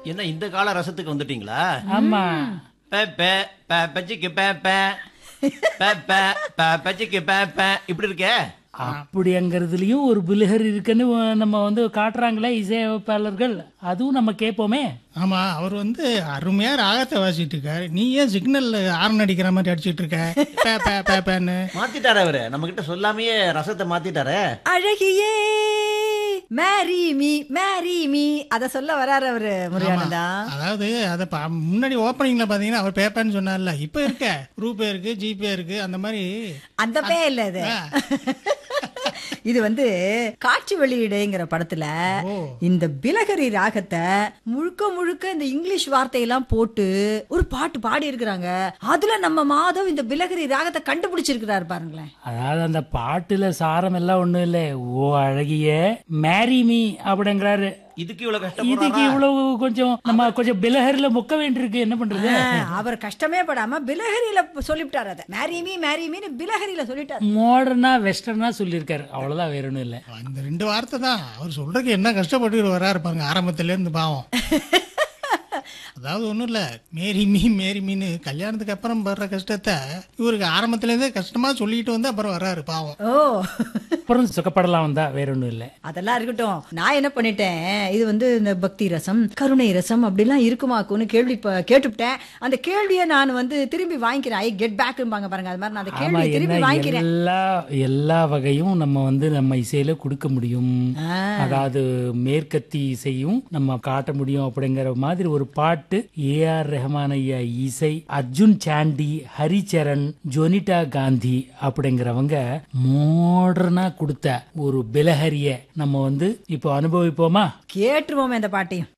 என்ன இந்த கால ரசத்துக்கு வந்துட்டீங்களா ஆமா பே பே பே பச்சிக்கு பே பே பே பே பே பச்சிக்கு பே பே இப்படி இருக்கே அப்படிங்கிறதுலயும் ஒரு பிலுகர் இருக்குன்னு நம்ம வந்து காட்டுறாங்களே இசையமைப்பாளர்கள் அதுவும் நம்ம கேட்போமே ஆமா அவர் வந்து அருமையா ராகத்தை வாசிட்டு இருக்காரு நீ ஏன் சிக்னல்ல ஆரன் அடிக்கிற மாதிரி அடிச்சிட்டு இருக்க பே, பே, பே, பேன்னு மாத்திட்டாரு அவரு நம்ம கிட்ட சொல்லாமையே ரசத்தை மாத்திட்டாரே அழகியே மேரி மீ மேரி மீ அத சொல்ல வராரு அவரு முருகானந்தா அதாவது அதை பா- முன்னாடி ஓப்பனிங்ல பாத்தீங்கன்னா அவர் பேப்பர்னு சொன்னார்ல இப்ப இருக்க ரூபே இருக்கு ஜிபே இருக்கு அந்த மாதிரி அந்த பே இல்ல இது இது வந்து காட்சி வெளியீடுங்கிற படத்துல இந்த பிலகரி ராகத்தை முழுக்க முழுக்க இந்த இங்கிலீஷ் வார்த்தையெல்லாம் போட்டு ஒரு பாட்டு பாடி இருக்கிறாங்க அதுல நம்ம மாதவ் இந்த பிலகரி ராகத்தை கண்டுபிடிச்சிருக்கிறாரு பாருங்களேன் அதாவது அந்த பாட்டுல சாரம் எல்லாம் ஒண்ணும் இல்ல ஓ அழகிய மேரி மீ அப்படிங்கிறாரு இதுக்கு இவ்வளவு இதுக்கு கஷ்டப்படுறாரா இவ்வளவு கொஞ்சம் நம்ம கொஞ்சம் பிலஹர்ல முக்க வேண்டியிருக்கு என்ன பண்றது அவர் கஷ்டமே படாம பிலஹரியில சொல்லிவிட்டார் அதை மேரிமி மேரிமின்னு பிலஹரியில சொல்லிட்டார் மாடர்னா வெஸ்டர்னா சொல்லியிருக்காரு அவ்வளவுதான் வேற ஒண்ணும் இல்ல இந்த ரெண்டு வார்த்தை தான் அவர் சொல்றதுக்கு என்ன கஷ்டப்பட்டு வராரு பாருங்க ஆரம்பத்துல இருந்து பாவம் அதாவது ஒண்ணும் இல்ல மேரி மீ மேரி மீன்னு கல்யாணத்துக்கு அப்புறம் படுற கஷ்டத்தை இவருக்கு ஆரம்பத்துல இருந்தே கஷ்டமா சொல்லிட்டு வந்து அப்புறம் வர்றாரு பாவம் ஓ அப்புறம் சுகப்படலாம் வந்தா வேற ஒண்ணும் இல்ல அதெல்லாம் இருக்கட்டும் நான் என்ன பண்ணிட்டேன் இது வந்து இந்த பக்தி ரசம் கருணை ரசம் அப்படிலாம் இருக்குமாக்குன்னு கேள்வி ப- கேட்டுவிட்டேன் அந்த கேள்வியை நான் வந்து திரும்பி வாங்கிக்கிறேன் ஐ கெட் பேக்பாங்க பாருங்க அது மாதிரி நான் அந்த ஆமா கேள்வியை திரும்பி என்ன வாங்கிக்கிறேன் எல்லா எல்லா வகையும் நம்ம வந்து நம்ம இசையில கொடுக்க முடியும் ஆ. அதாவது மேற்கத்தி இசையும் நம்ம காட்ட முடியும் அப்படிங்கிற மாதிரி ஒரு பாட்டு ஏ ஆர் ரெஹமான் ஐயா இசை அர்ஜுன் சாண்டி ஹரிச்சரண் ஜொனிட்டா காந்தி அப்படிங்கிறவங்க மாடர்னா கொடுத்த ஒரு பிலஹரிய நம்ம வந்து இப்போ அனுபவிப்போமா கேட்டுருவோமே இந்த பாட்டையும்